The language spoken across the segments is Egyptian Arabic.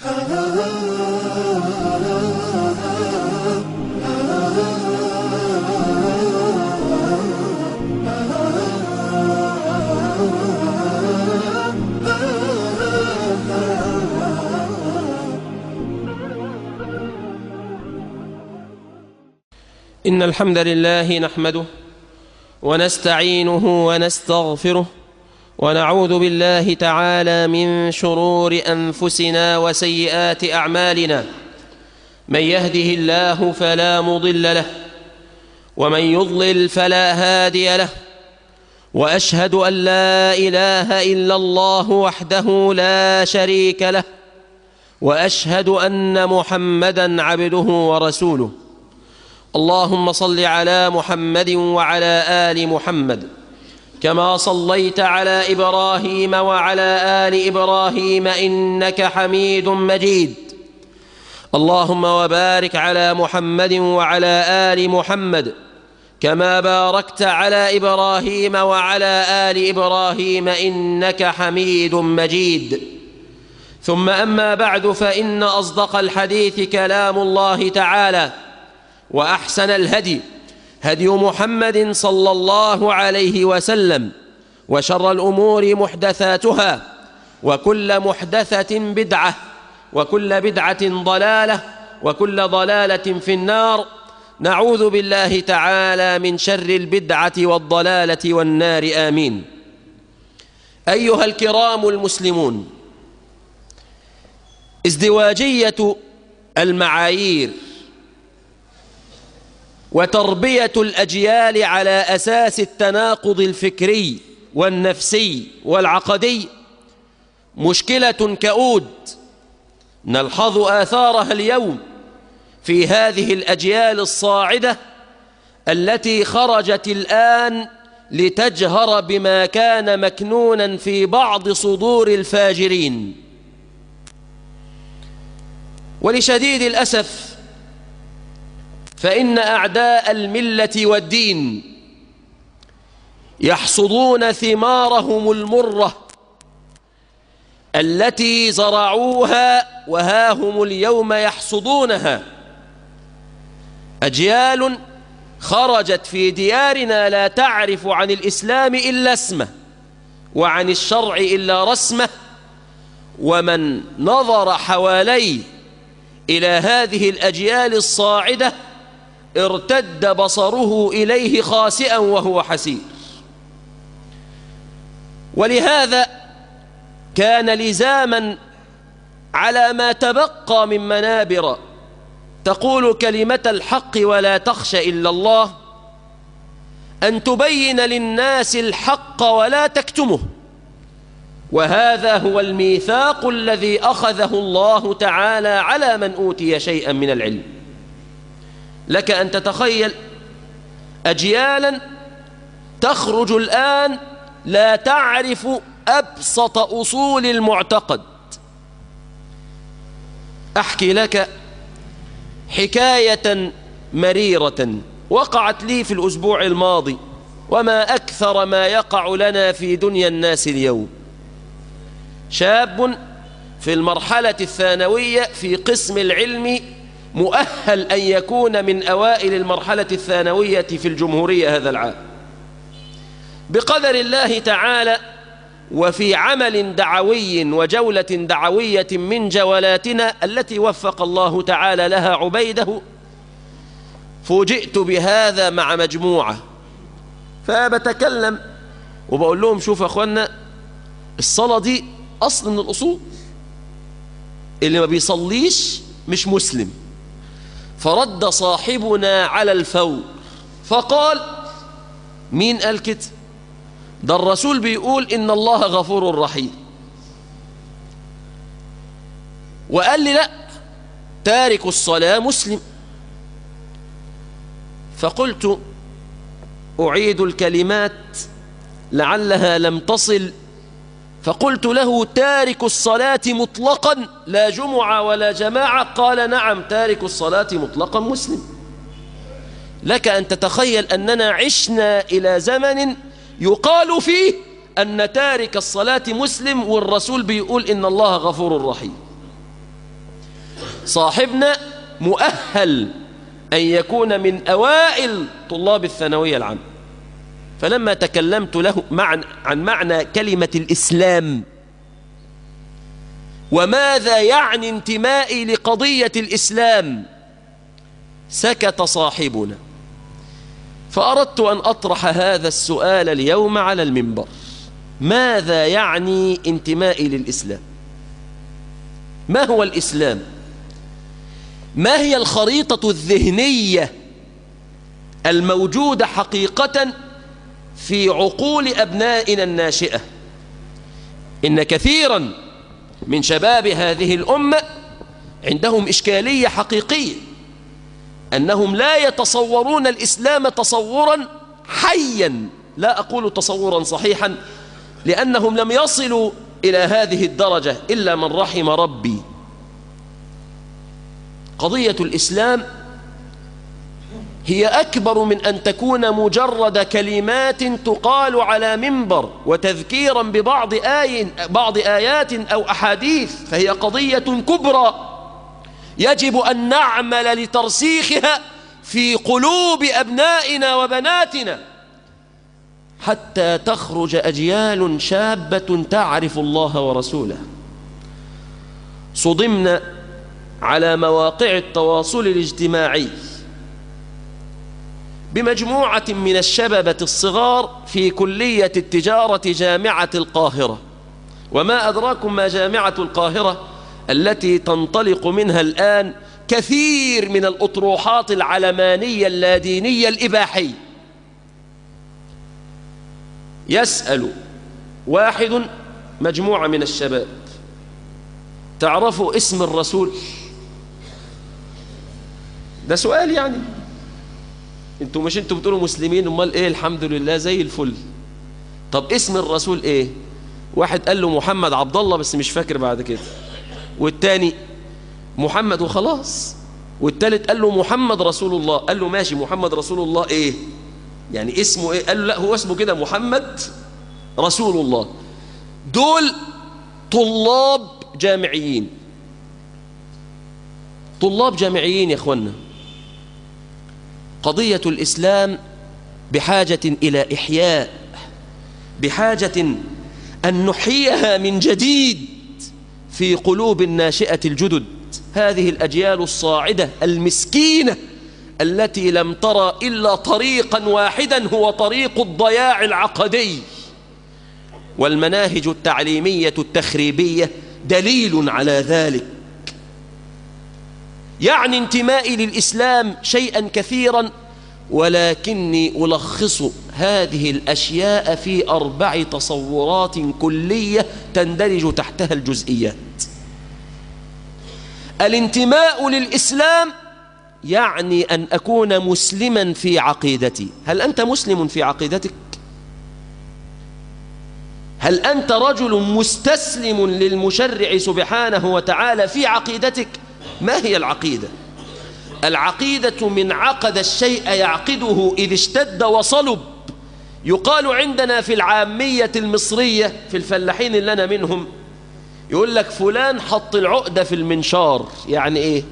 إن الحمد لله نحمده ونستعينه ونستغفره ونعوذ بالله تعالى من شرور أنفسنا وسيئات أعمالنا من يهده الله فلا مضل له ومن يضلل فلا هادي له وأشهد أن لا إله إلا الله وحده لا شريك له وأشهد أن محمدا عبده ورسوله اللهم صل على محمد وعلى آل محمد كما صليت على إبراهيم وعلى آل إبراهيم إنك حميد مجيد اللهم وبارك على محمد وعلى آل محمد كما باركت على إبراهيم وعلى آل إبراهيم إنك حميد مجيد ثم أما بعد فإن أصدق الحديث كلام الله تعالى وأحسن الهدي هدي محمد صلى الله عليه وسلم وشر الأمور محدثاتها وكل محدثة بدعة وكل بدعة ضلالة وكل ضلالة في النار نعوذ بالله تعالى من شر البدعة والضلالة والنار آمين أيها الكرام المسلمون ازدواجية المعايير وتربية الأجيال على أساس التناقض الفكري والنفسي والعقدي مشكلة كؤود نلحظ آثارها اليوم في هذه الأجيال الصاعدة التي خرجت الآن لتجهر بما كان مكنونا في بعض صدور الفاجرين ولشديد الأسف فإن أعداء الملة والدين يحصدون ثمارهم المرة التي زرعوها وها هم اليوم يحصدونها أجيال خرجت في ديارنا لا تعرف عن الإسلام إلا اسمه وعن الشرع إلا رسمه ومن نظر حواليه إلى هذه الأجيال الصاعدة ارتد بصره إليه خاسئا وهو حسير ولهذا كان لزاما على ما تبقى من منابر تقول كلمة الحق ولا تخشى إلا الله أن تبين للناس الحق ولا تكتمه وهذا هو الميثاق الذي أخذه الله تعالى على من أوتي شيئا من العلم لك أن تتخيل أجيالا تخرج الآن لا تعرف أبسط أصول المعتقد أحكي لك حكاية مريرة وقعت لي في الأسبوع الماضي وما أكثر ما يقع لنا في دنيا الناس اليوم شاب في المرحلة الثانوية في قسم العلم مؤهل أن يكون من أوائل المرحلة الثانوية في الجمهورية هذا العام بقدر الله تعالى وفي عمل دعوي وجولة دعوية من جولاتنا التي وفق الله تعالى لها عبيده فوجئت بهذا مع مجموعة فبتكلم وبقول لهم شوف أخوانا الصلاة دي أصل من الأصول اللي ما بيصليش مش مسلم فرد صاحبنا على الفور فقال مين قال كده ده الرسول بيقول إن الله غفور رحيم وقال لي لا تارك الصلاة مسلم فقلت أعيد الكلمات لعلها لم تصل فقلت له تارك الصلاة مطلقا لا جمعة ولا جماعة قال نعم تارك الصلاة مطلقا مسلم لك أن تتخيل أننا عشنا إلى زمن يقال فيه أن تارك الصلاة مسلم والرسول بيقول إن الله غفور رحيم صاحبنا مؤهل أن يكون من أوائل طلاب الثانوية العامة فلما تكلمت له مع عن معنى كلمة الإسلام وماذا يعني انتمائي لقضية الإسلام سكت صاحبنا فأردت أن أطرح هذا السؤال اليوم على المنبر ماذا يعني انتمائي للإسلام ما هو الإسلام ما هي الخريطة الذهنية الموجودة حقيقة في عقول أبنائنا الناشئة إن كثيرا من شباب هذه الأمة عندهم إشكالية حقيقية أنهم لا يتصورون الإسلام تصورا حيا لا أقول تصورا صحيحا لأنهم لم يصلوا إلى هذه الدرجة إلا من رحم ربي قضية الإسلام هي أكبر من أن تكون مجرد كلمات تقال على منبر وتذكيرا ببعض آي بعض آيات أو أحاديث فهي قضية كبرى يجب أن نعمل لترسيخها في قلوب أبنائنا وبناتنا حتى تخرج أجيال شابة تعرف الله ورسوله صدمنا على مواقع التواصل الاجتماعي بمجموعة من الشببة الصغار في كلية التجارة جامعة القاهرة وما أدراكم ما جامعة القاهرة التي تنطلق منها الآن كثير من الأطروحات العلمانية اللادينية الإباحية يسأل واحد مجموعة من الشباب تعرفوا اسم الرسول ده سؤال يعني انتوا مش انتوا بتقولوا مسلمين امال ايه الحمد لله زي الفل طب اسم الرسول ايه واحد قال له محمد عبد الله بس مش فاكر بعد كده والتاني محمد وخلاص والتالت قال له محمد رسول الله قال له ماشي محمد رسول الله ايه يعني اسمه ايه قال له لا هو اسمه كده محمد رسول الله دول طلاب جامعيين طلاب جامعيين يا اخوانا قضية الإسلام بحاجة إلى إحياء بحاجة أن نحييها من جديد في قلوب الناشئة الجدد هذه الأجيال الصاعدة المسكينة التي لم ترى إلا طريقا واحدا هو طريق الضياع العقدي والمناهج التعليمية التخريبية دليل على ذلك يعني انتمائي للإسلام شيئا كثيرا ولكني ألخص هذه الأشياء في أربع تصورات كلية تندرج تحتها الجزئيات الانتماء للإسلام يعني أن أكون مسلما في عقيدتي هل أنت مسلم في عقيدتك؟ هل أنت رجل مستسلم للمشرع سبحانه وتعالى في عقيدتك؟ ما هي العقيدة؟ العقيدة من عقد الشيء يعقده إذ اشتد وصلب يقال عندنا في العامية المصرية في الفلاحين اللي أنا منهم يقول لك فلان حط العقدة في المنشار يعني إيه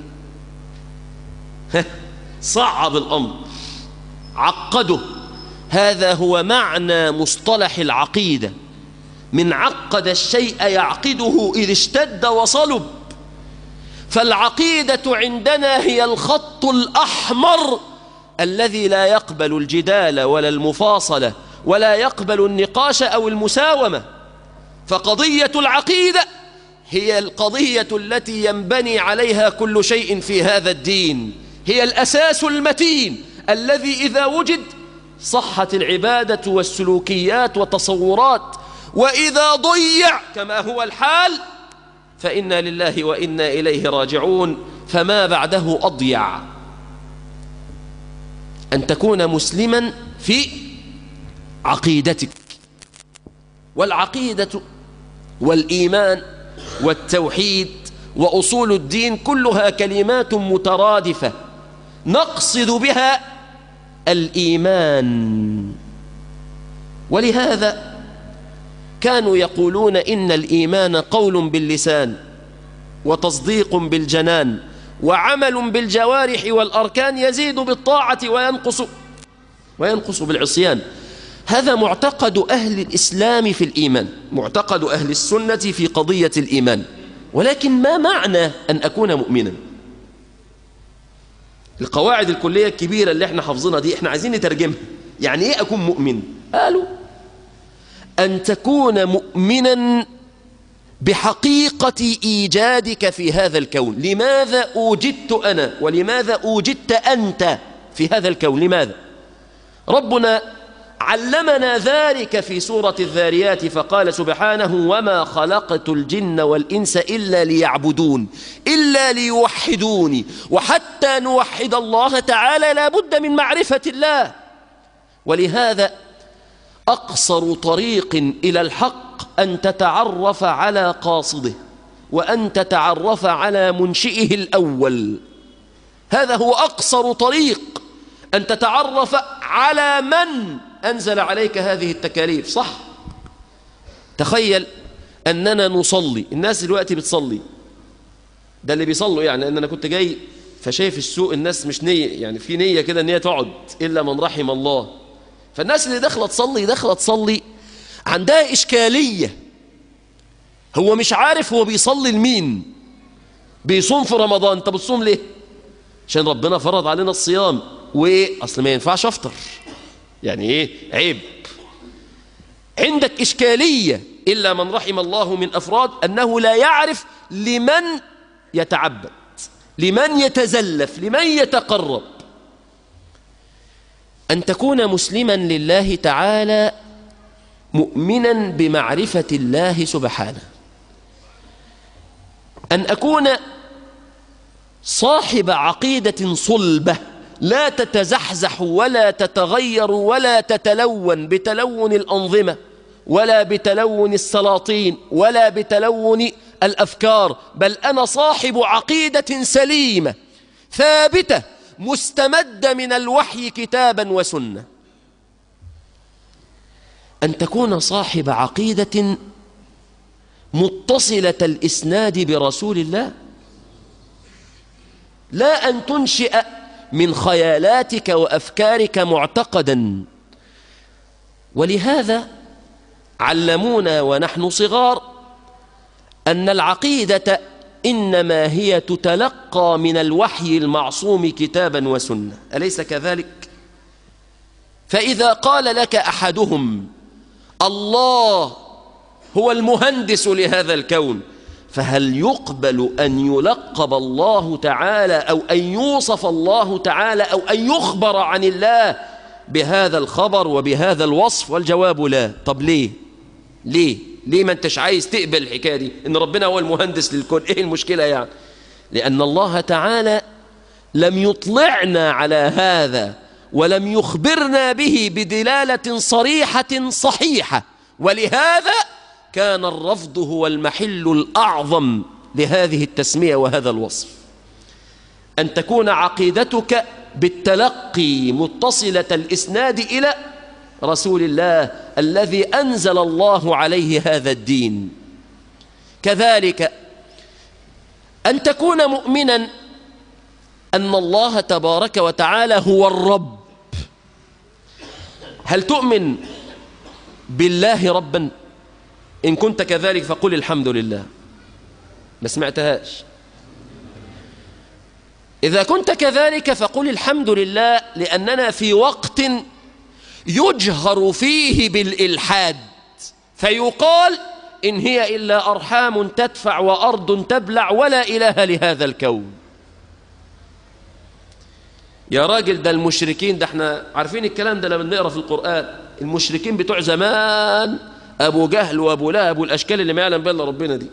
صعب الأمر عقده هذا هو معنى مصطلح العقيدة من عقد الشيء يعقده إذ اشتد وصلب فالعقيدة عندنا هي الخط الأحمر الذي لا يقبل الجدال ولا المفاصلة ولا يقبل النقاش أو المساومة فقضية العقيدة هي القضية التي ينبني عليها كل شيء في هذا الدين هي الأساس المتين الذي إذا وجد صحت العبادة والسلوكيات وتصورات وإذا ضيع كما هو الحال فإنا لله وإنا إليه راجعون فما بعده أضيع أن تكون مسلما في عقيدتك والعقيدة والإيمان والتوحيد وأصول الدين كلها كلمات مترادفة نقصد بها الإيمان ولهذا كانوا يقولون إن الإيمان قول باللسان وتصديق بالجنان وعمل بالجوارح والأركان يزيد بالطاعة وينقص وينقص بالعصيان هذا معتقد أهل الإسلام في الإيمان معتقد أهل السنة في قضية الإيمان ولكن ما معنى أن أكون مؤمنا القواعد الكلية الكبيرة اللي احنا حافظينها دي احنا عايزين نترجمها يعني ايه أكون مؤمن قالوا أن تكون مؤمنا بحقيقة إيجادك في هذا الكون لماذا أوجدت أنا ولماذا أوجدت أنت في هذا الكون لماذا ربنا علمنا ذلك في سورة الذاريات فقال سبحانه وما خلقت الجن والإنس إلا ليعبدون إلا ليوحدوني وحتى نوحد الله تعالى لا بد من معرفة الله ولهذا أقصر طريق إلى الحق أن تتعرف على قاصده وأن تتعرف على منشئه الأول هذا هو أقصر طريق أن تتعرف على من أنزل عليك هذه التكاليف صح تخيل أننا نصلي الناس دلوقتي بتصلي ده اللي بيصلوا يعني أن أنا كنت جاي فشايف السوق الناس مش نية يعني في نية كده أن هي تقعد إلا من رحم الله فالناس اللي داخله تصلي داخله تصلي عندها إشكالية هو مش عارف هو بيصلي لمين بيصوم في رمضان انت بتصوم ليه عشان ربنا فرض علينا الصيام وايه اصل ما ينفعش افطر يعني ايه عيب عندك اشكاليه الا من رحم الله من افراد انه لا يعرف لمن يتعبد لمن يتزلف لمن يتقرب ان تكون مسلما لله تعالى مؤمنا بمعرفه الله سبحانه ان اكون صاحب عقيده صلبه لا تتزحزح ولا تتغير ولا تتلون بتلون الأنظمة ولا بتلون السلاطين ولا بتلون الأفكار بل أنا صاحب عقيدة سليمة ثابتة مستمدة من الوحي كتابا وسنة أن تكون صاحب عقيدة متصلة الإسناد برسول الله لا أن تنشئ من خيالاتك وأفكارك معتقدا ولهذا علمونا ونحن صغار أن العقيدة إنما هي تتلقى من الوحي المعصوم كتابا وسنة أليس كذلك؟ فإذا قال لك أحدهم الله هو المهندس لهذا الكون فهل يقبل أن يلقب الله تعالى أو أن يوصف الله تعالى أو أن يخبر عن الله بهذا الخبر وبهذا الوصف والجواب لا طب ليه ليه ليه ما انتش عايز تقبل الحكاية دي ان ربنا هو المهندس للكون ايه المشكلة يعني لأن الله تعالى لم يطلعنا على هذا ولم يخبرنا به بدلالة صريحة صحيحة ولهذا كان الرفض هو المحل الأعظم لهذه التسمية وهذا الوصف أن تكون عقيدتك بالتلقي متصلة الإسناد إلى رسول الله الذي أنزل الله عليه هذا الدين كذلك أن تكون مؤمنا أن الله تبارك وتعالى هو الرب هل تؤمن بالله ربا إن كنت كذلك فقل الحمد لله ما سمعتهاش إذا كنت كذلك فقل الحمد لله لأننا في وقت يجهر فيه بالإلحاد فيقال إن هي إلا أرحام تدفع وأرض تبلع ولا إله لهذا الكون يا راجل ده المشركين ده احنا عارفين الكلام ده لما نقرا في القرآن المشركين بتوع زمان أبو جهل وأبو لهب والأشكال اللي ما يعلم بها ربنا دي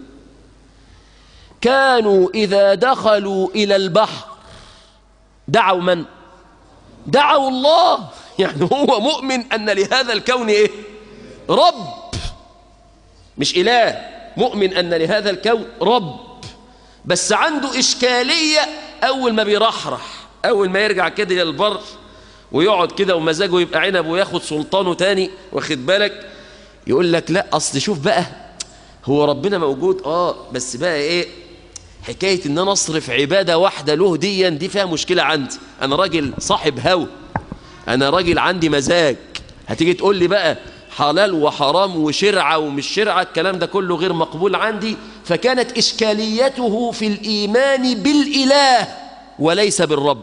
كانوا إذا دخلوا إلى البحر دعوا من؟ دعوا الله يعني هو مؤمن أن لهذا الكون إيه؟ رب مش إله مؤمن أن لهذا الكون رب بس عنده إشكالية أول ما بيرحرح أول ما يرجع كده للبر ويقعد كده ومزاجه يبقى عنب وياخد سلطانه تاني واخد بالك يقول لك لا أصل شوف بقى هو ربنا موجود آه بس بقى إيه حكاية ان انا اصرف عبادة واحدة له ديا دي فيها مشكلة عندي انا راجل صاحب هوى انا راجل عندي مزاج هتيجي تقول لي بقى حلال وحرام وشرعة ومش شرعة الكلام ده كله غير مقبول عندي فكانت إشكاليته في الإيمان بالإله وليس بالرب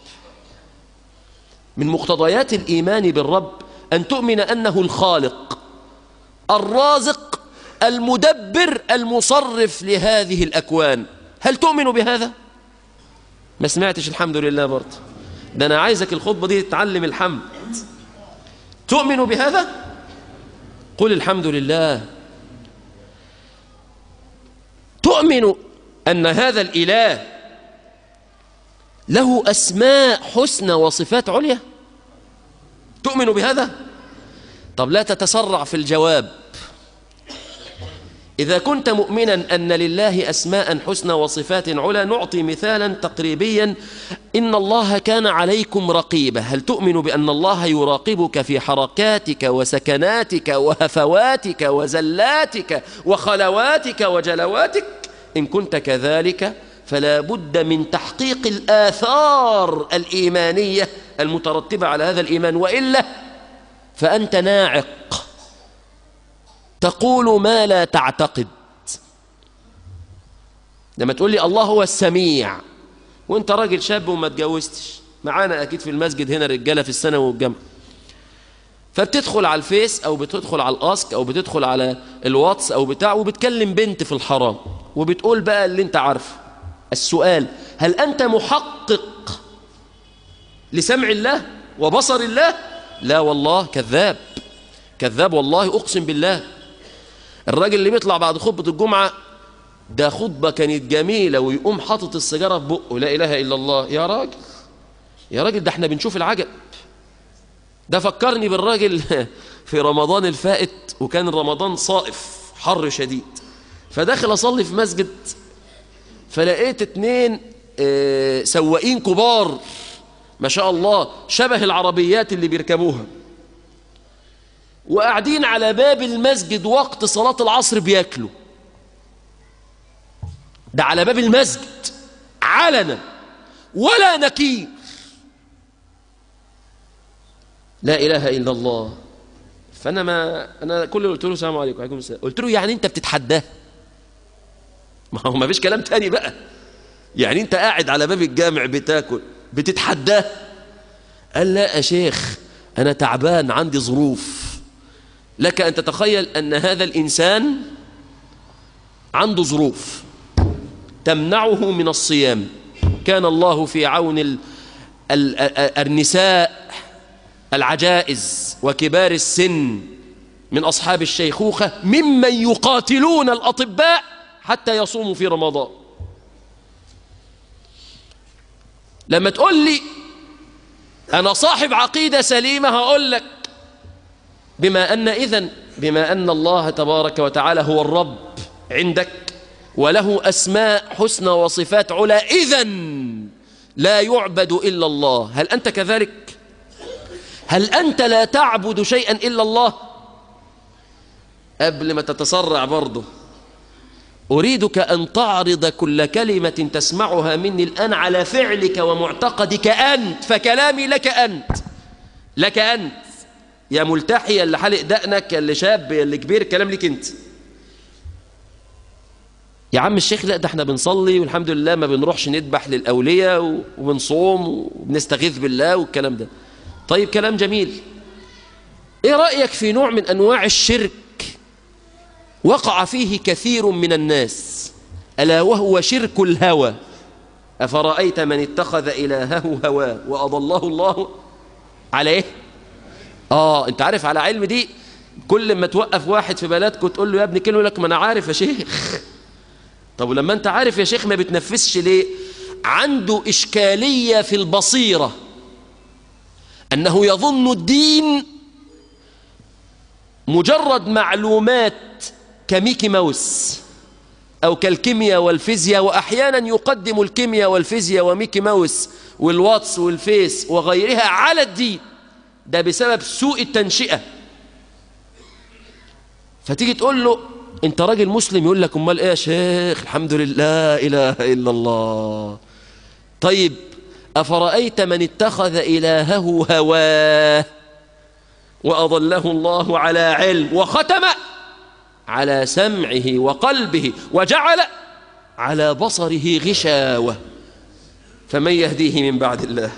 من مقتضيات الإيمان بالرب أن تؤمن أنه الخالق الرازق المدبر المصرف لهذه الأكوان هل تؤمن بهذا؟ ما سمعتش الحمد لله برضه ده أنا عايزك الخطبة دي تتعلم الحمد تؤمن بهذا؟ قل الحمد لله تؤمن أن هذا الإله له أسماء حسنى وصفات عليا تؤمن بهذا طب لا تتسرع في الجواب إذا كنت مؤمنا أن لله أسماء حسنى وصفات علا نعطي مثالا تقريبيا إن الله كان عليكم رقيبا هل تؤمن بأن الله يراقبك في حركاتك وسكناتك وهفواتك وزلاتك وخلواتك وجلواتك إن كنت كذلك فلا بد من تحقيق الآثار الإيمانية المترتبة على هذا الإيمان وإلا فأنت ناعق تقول ما لا تعتقد لما تقول لي الله هو السميع وانت راجل شاب وما اتجوزتش معانا اكيد في المسجد هنا رجاله في الثانوي والجامعه فبتدخل على الفيس او بتدخل على الاسك او بتدخل على الواتس او بتاع وبتكلم بنت في الحرام وبتقول بقى اللي انت عارفه السؤال هل انت محقق لسمع الله وبصر الله لا والله كذاب كذاب والله اقسم بالله الراجل اللي بيطلع بعد خطبة الجمعة ده خطبة كانت جميلة ويقوم حاطط السيجارة في بقه لا إله إلا الله يا راجل يا راجل ده احنا بنشوف العجب ده فكرني بالراجل في رمضان الفائت وكان رمضان صائف حر شديد فداخل أصلي في مسجد فلقيت اتنين اه سواقين كبار ما شاء الله شبه العربيات اللي بيركبوها وقاعدين على باب المسجد وقت صلاة العصر بياكلوا ده على باب المسجد علنا ولا نكير لا إله إلا الله فأنا ما أنا كل اللي قلت له السلام عليكم وعليكم السلام قلت له يعني أنت بتتحداه ما هو ما فيش كلام تاني بقى يعني أنت قاعد على باب الجامع بتاكل بتتحداه قال لا يا شيخ أنا تعبان عندي ظروف لك أن تتخيل أن هذا الإنسان عنده ظروف تمنعه من الصيام كان الله في عون ال ال النساء العجائز وكبار السن من أصحاب الشيخوخة ممن يقاتلون الأطباء حتى يصوموا في رمضان لما تقول لي أنا صاحب عقيدة سليمة هقول لك بما أن إذن بما أن الله تبارك وتعالى هو الرب عندك وله أسماء حسنى وصفات علا إذن لا يعبد إلا الله هل أنت كذلك؟ هل أنت لا تعبد شيئا إلا الله؟ قبل ما تتسرع برضه أريدك أن تعرض كل كلمة تسمعها مني الآن على فعلك ومعتقدك أنت فكلامي لك أنت لك أنت يا ملتحي يا اللي حالق دقنك يا اللي شاب يا اللي كبير الكلام ليك انت يا عم الشيخ لا ده احنا بنصلي والحمد لله ما بنروحش نذبح للأولياء وبنصوم وبنستغيث بالله والكلام ده طيب كلام جميل ايه رأيك في نوع من أنواع الشرك وقع فيه كثير من الناس ألا وهو شرك الهوى أفرأيت من اتخذ إلهه هواه وأضله الله على إيه؟ آه أنت عارف على علم دي كل ما توقف واحد في بلدك وتقول له يا ابني كلمة لك ما أنا عارف يا شيخ طب ولما أنت عارف يا شيخ ما بتنفذش ليه عنده إشكالية في البصيرة أنه يظن الدين مجرد معلومات كميكي ماوس أو كالكيمياء والفيزياء وأحيانا يقدم الكيمياء والفيزياء وميكي ماوس والواتس والفيس وغيرها على الدين ده بسبب سوء التنشئة فتيجي تقول له انت راجل مسلم يقول لك امال ايه يا شيخ الحمد لله اله الا الله طيب افرايت من اتخذ الهه هواه واضله الله على علم وختم على سمعه وقلبه وجعل على بصره غشاوه فمن يهديه من بعد الله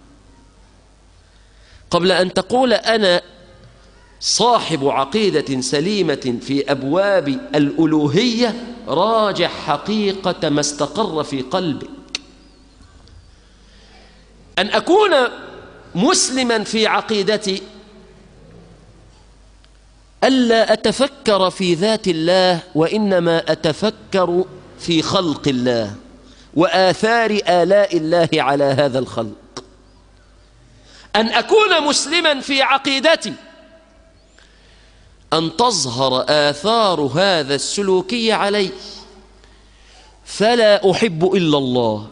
قبل ان تقول انا صاحب عقيدة سليمة في أبواب الألوهية راجع حقيقة ما استقر في قلبك أن أكون مسلما في عقيدتي ألا أتفكر في ذات الله وإنما أتفكر في خلق الله وآثار آلاء الله على هذا الخلق أن أكون مسلما في عقيدتي أن تظهر آثار هذا السلوكي علي فلا أحب إلا الله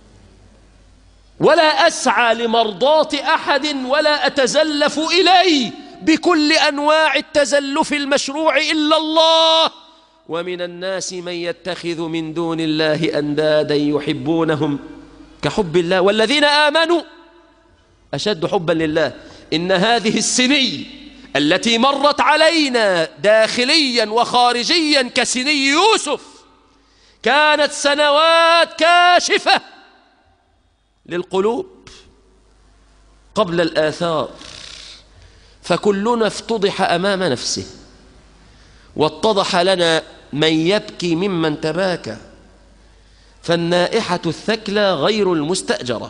ولا أسعى لمرضاة أحد ولا أتزلف إليه بكل أنواع التزلف المشروع إلا الله ومن الناس من يتخذ من دون الله أندادا يحبونهم كحب الله والذين آمنوا أشد حبا لله إن هذه السنين التي مرت علينا داخليا وخارجيا كسني يوسف كانت سنوات كاشفة للقلوب قبل الآثار فكلنا افتضح أمام نفسه واتضح لنا من يبكي ممن تباكى فالنائحة الثكلى غير المستأجرة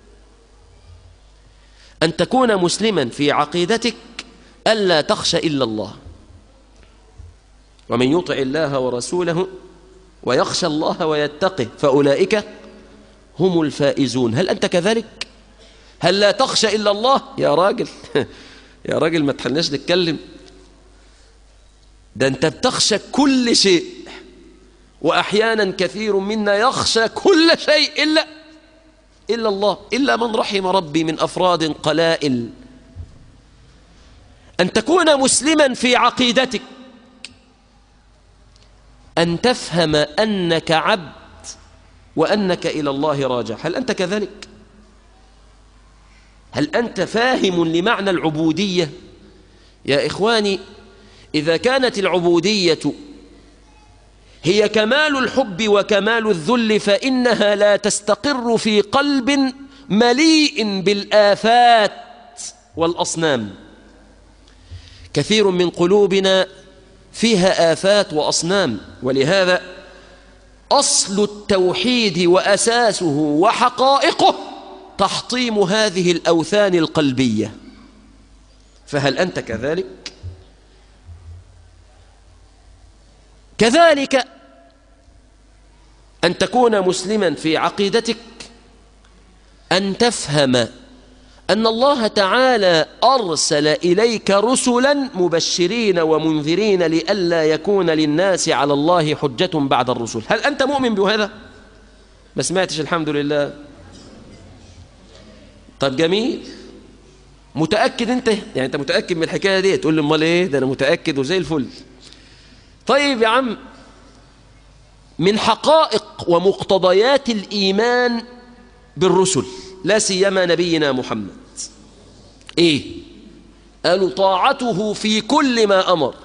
أن تكون مسلما في عقيدتك ألا تخشى إلا الله ومن يطع الله ورسوله ويخشى الله ويتقه فأولئك هم الفائزون هل أنت كذلك؟ هل لا تخشى إلا الله؟ يا راجل يا راجل ما تخلناش نتكلم ده أنت بتخشى كل شيء وأحيانا كثير منا يخشى كل شيء إلا إلا الله إلا من رحم ربي من أفراد قلائل أن تكون مسلما في عقيدتك أن تفهم أنك عبد وأنك إلى الله راجع هل أنت كذلك؟ هل أنت فاهم لمعنى العبودية؟ يا إخواني إذا كانت العبودية هي كمال الحب وكمال الذل فإنها لا تستقر في قلب مليء بالآفات والأصنام كثير من قلوبنا فيها آفات وأصنام ولهذا أصل التوحيد وأساسه وحقائقه تحطيم هذه الأوثان القلبية فهل أنت كذلك؟ كذلك أن تكون مسلما في عقيدتك أن تفهم أن الله تعالى أرسل إليك رسلا مبشرين ومنذرين لئلا يكون للناس على الله حجة بعد الرسل هل أنت مؤمن بهذا؟ ما سمعتش الحمد لله طب جميل متأكد أنت يعني أنت متأكد من الحكاية دي تقول لي امال إيه ده أنا متأكد وزي الفل طيب يا عم من حقائق ومقتضيات الإيمان بالرسل لا سيما نبينا محمد ايه قالوا طاعته في كل ما امر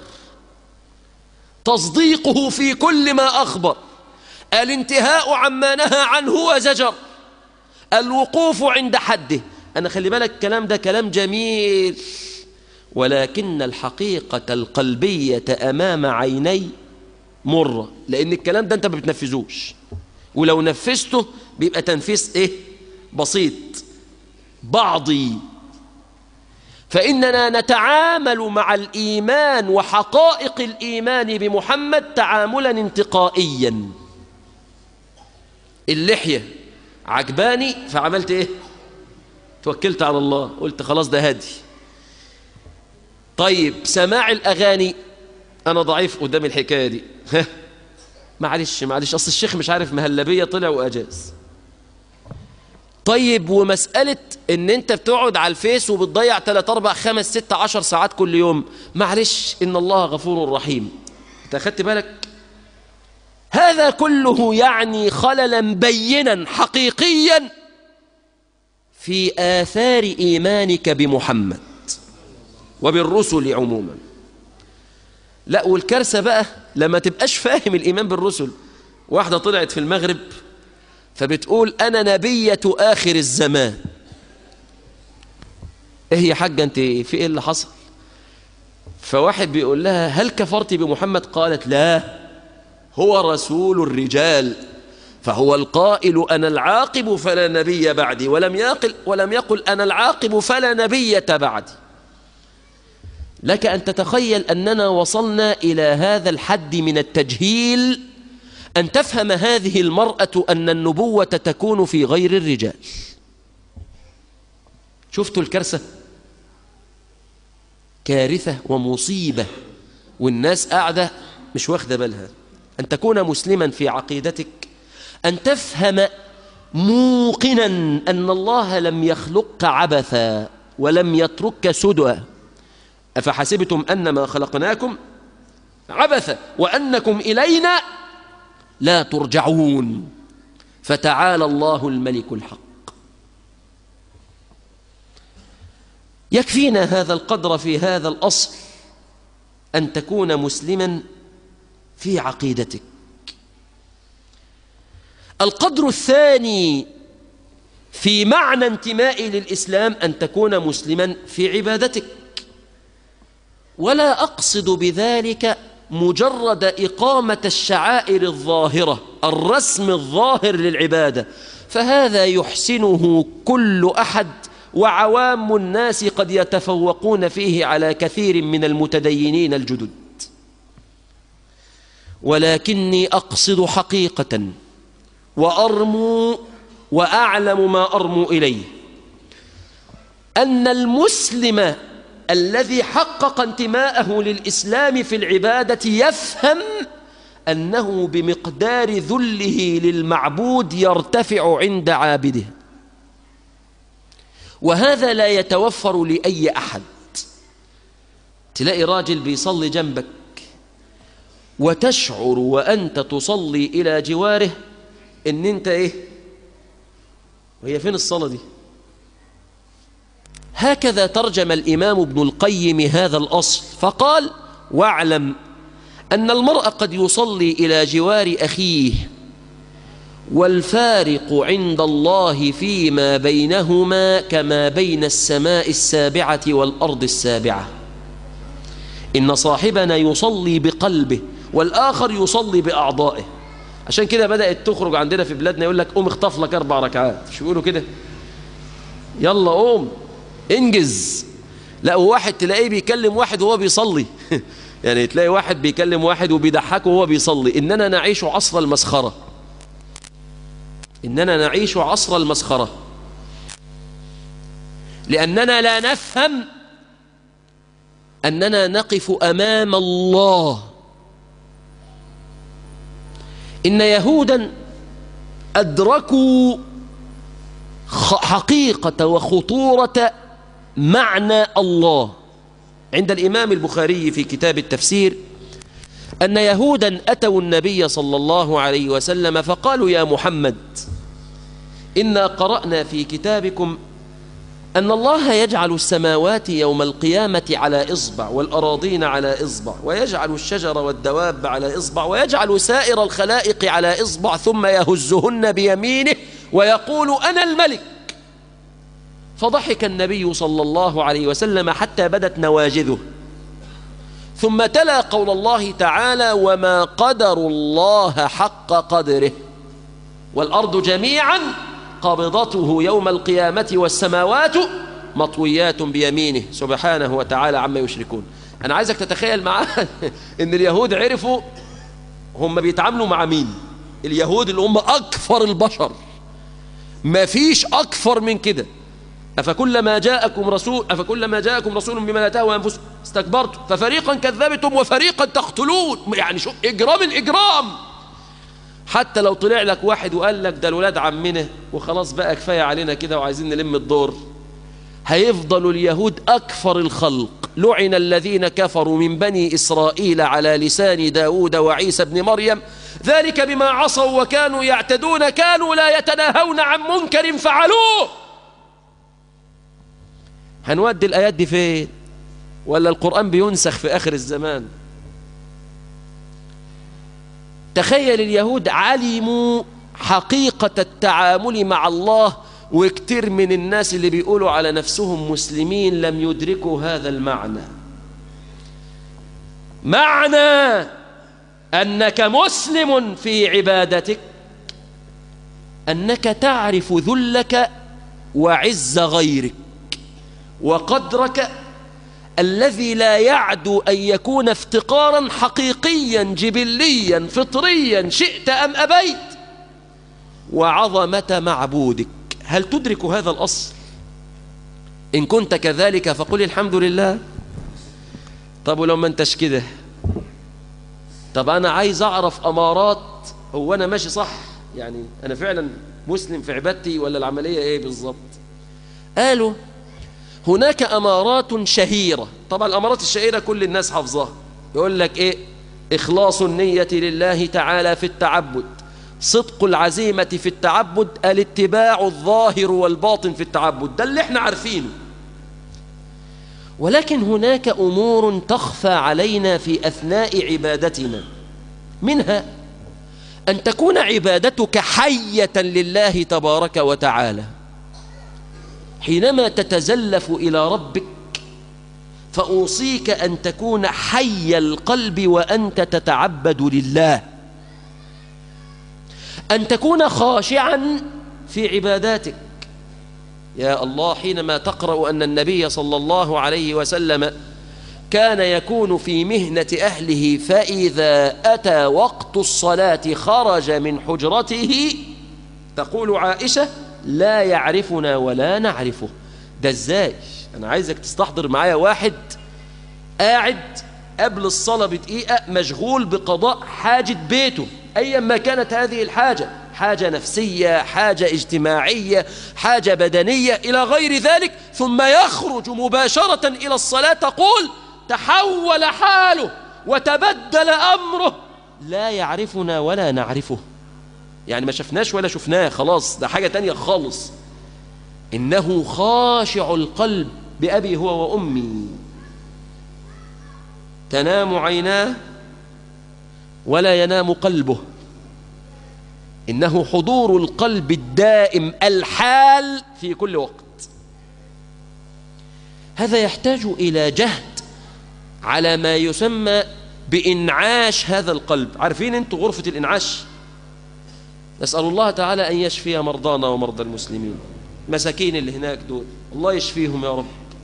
تصديقه في كل ما اخبر الانتهاء عما نهى عنه وزجر الوقوف عند حده انا خلي بالك الكلام ده كلام جميل ولكن الحقيقة القلبية أمام عيني مرة لأن الكلام ده أنت ما بتنفذوش ولو نفذته بيبقى تنفيذ إيه بسيط بعضي فإننا نتعامل مع الإيمان وحقائق الإيمان بمحمد تعاملا انتقائيا اللحية عجباني فعملت إيه توكلت على الله قلت خلاص ده هادي طيب سماع الأغاني أنا ضعيف قدام الحكاية دي معلش معلش أصل الشيخ مش عارف مهلبية طلع وأجاز طيب ومسألة ان انت بتقعد على الفيس وبتضيع 3 4 5 6 10 ساعات كل يوم معلش ان الله غفور رحيم انت أخدت بالك هذا كله يعني خللا بينا حقيقيا في آثار إيمانك بمحمد وبالرسل عموما لا والكارثة بقى لما تبقاش فاهم الإيمان بالرسل واحدة طلعت في المغرب فبتقول أنا نبية آخر الزمان إيه يا حاجة أنت في إيه اللي حصل فواحد بيقول لها هل كفرت بمحمد قالت لا هو رسول الرجال فهو القائل أنا العاقب فلا نبي بعدي ولم يقل, ولم يقل أنا العاقب فلا نبية بعدي لك أن تتخيل أننا وصلنا إلى هذا الحد من التجهيل أن تفهم هذه المرأة أن النبوة تكون في غير الرجال شفتوا الكارثة كارثة ومصيبة والناس قاعدة مش واخدة بالها أن تكون مسلما في عقيدتك أن تفهم موقنا أن الله لم يخلقك عبثا ولم يتركك سدى أفحسبتم أنما خلقناكم عبثا وأنكم إلينا لا ترجعون فتعالى الله الملك الحق يكفينا هذا القدر في هذا الأصل أن تكون مسلما في عقيدتك القدر الثاني في معنى انتمائي للإسلام أن تكون مسلما في عبادتك ولا أقصد بذلك مجرد إقامة الشعائر الظاهرة الرسم الظاهر للعبادة فهذا يحسنه كل أحد وعوام الناس قد يتفوقون فيه على كثير من المتدينين الجدد ولكني أقصد حقيقة وأرمو وأعلم ما أرمو إليه أن المسلم الذي حقق انتماءه للإسلام في العبادة يفهم أنه بمقدار ذله للمعبود يرتفع عند عابده وهذا لا يتوفر لأي أحد تلاقي راجل بيصلي جنبك وتشعر وأنت تصلي إلى جواره إن أنت إيه وهي فين الصلاة دي هكذا ترجم الإمام ابن القيم هذا الأصل فقال واعلم أن المرء قد يصلي إلى جوار أخيه والفارق عند الله فيما بينهما كما بين السماء السابعة والأرض السابعة إن صاحبنا يصلي بقلبه والآخر يصلي بأعضائه عشان كده بدأت تخرج عندنا في بلادنا يقول لك قوم اخطف لك أربع ركعات مش بيقولوا كده يلا قوم انجز لا واحد تلاقيه بيكلم واحد وهو بيصلي يعني تلاقي واحد بيكلم واحد وبيضحكه وهو بيصلي إننا نعيش عصر المسخرة إننا نعيش عصر المسخرة لأننا لا نفهم أننا نقف أمام الله إن يهودا أدركوا حقيقة وخطورة معنى الله عند الإمام البخاري في كتاب التفسير أن يهودا أتوا النبي صلى الله عليه وسلم فقالوا يا محمد إنا قرأنا في كتابكم أن الله يجعل السماوات يوم القيامة على إصبع والأراضين على إصبع ويجعل الشجر والدواب على إصبع ويجعل سائر الخلائق على إصبع ثم يهزهن بيمينه ويقول أنا الملك فضحك النبي صلى الله عليه وسلم حتى بدت نواجذه ثم تلا قول الله تعالى وما قدر الله حق قدره والأرض جميعا قبضته يوم القيامة والسماوات مطويات بيمينه سبحانه وتعالى عما يشركون أنا عايزك تتخيل معاه إن اليهود عرفوا هم بيتعاملوا مع مين اليهود اللي هم أكفر البشر ما فيش أكفر من كده أفكلما جاءكم رسول أفكلما جاءكم رسول بما لا تهوى أنفسكم استكبرتم ففريقا كذبتم وفريقا تقتلون يعني شو إجرام الإجرام حتى لو طلع لك واحد وقال لك ده الولاد عمنا وخلاص بقى كفاية علينا كده وعايزين نلم الدور هيفضلوا اليهود أكفر الخلق لعن الذين كفروا من بني إسرائيل على لسان داود وعيسى بن مريم ذلك بما عصوا وكانوا يعتدون كانوا لا يتناهون عن منكر فعلوه هنودي الآيات دي فين ولا القرآن بينسخ في آخر الزمان تخيل اليهود علموا حقيقة التعامل مع الله وكتير من الناس اللي بيقولوا على نفسهم مسلمين لم يدركوا هذا المعنى معنى أنك مسلم في عبادتك أنك تعرف ذلك وعز غيرك وقدرك الذي لا يعدو أن يكون افتقارا حقيقيا جبليا فطريا شئت أم أبيت وعظمة معبودك هل تدرك هذا الأصل إن كنت كذلك فقل الحمد لله طب ولو ما انتش كده طب أنا عايز أعرف أمارات هو أنا ماشي صح يعني أنا فعلا مسلم في عبادتي ولا العملية إيه بالظبط قالوا هناك أمارات شهيرة طبعا الأمارات الشهيرة كل الناس حافظاها يقول لك إيه إخلاص النية لله تعالى في التعبد صدق العزيمة في التعبد الاتباع الظاهر والباطن في التعبد ده اللي احنا عارفينه ولكن هناك أمور تخفى علينا في أثناء عبادتنا منها أن تكون عبادتك حية لله تبارك وتعالى حينما تتزلف إلى ربك فأوصيك أن تكون حي القلب وأنت تتعبد لله أن تكون خاشعا في عباداتك يا الله حينما تقرأ أن النبي صلى الله عليه وسلم كان يكون في مهنة أهله فإذا أتى وقت الصلاة خرج من حجرته تقول عائشة لا يعرفنا ولا نعرفه ده ازاي أنا عايزك تستحضر معايا واحد قاعد قبل الصلاة بدقيقة مشغول بقضاء حاجة بيته أيا ما كانت هذه الحاجة حاجة نفسية حاجة اجتماعية حاجة بدنية إلى غير ذلك ثم يخرج مباشرة إلى الصلاة تقول تحول حاله وتبدل أمره لا يعرفنا ولا نعرفه يعني ما شفناش ولا شفناه خلاص ده حاجة تانية خالص إنه خاشع القلب بأبي هو وأمي تنام عيناه ولا ينام قلبه إنه حضور القلب الدائم الحال في كل وقت هذا يحتاج إلى جهد على ما يسمى بإنعاش هذا القلب عارفين أنتوا غرفة الإنعاش نسأل الله تعالى أن يشفي مرضانا ومرضى المسلمين مساكين اللي هناك دول الله يشفيهم يا رب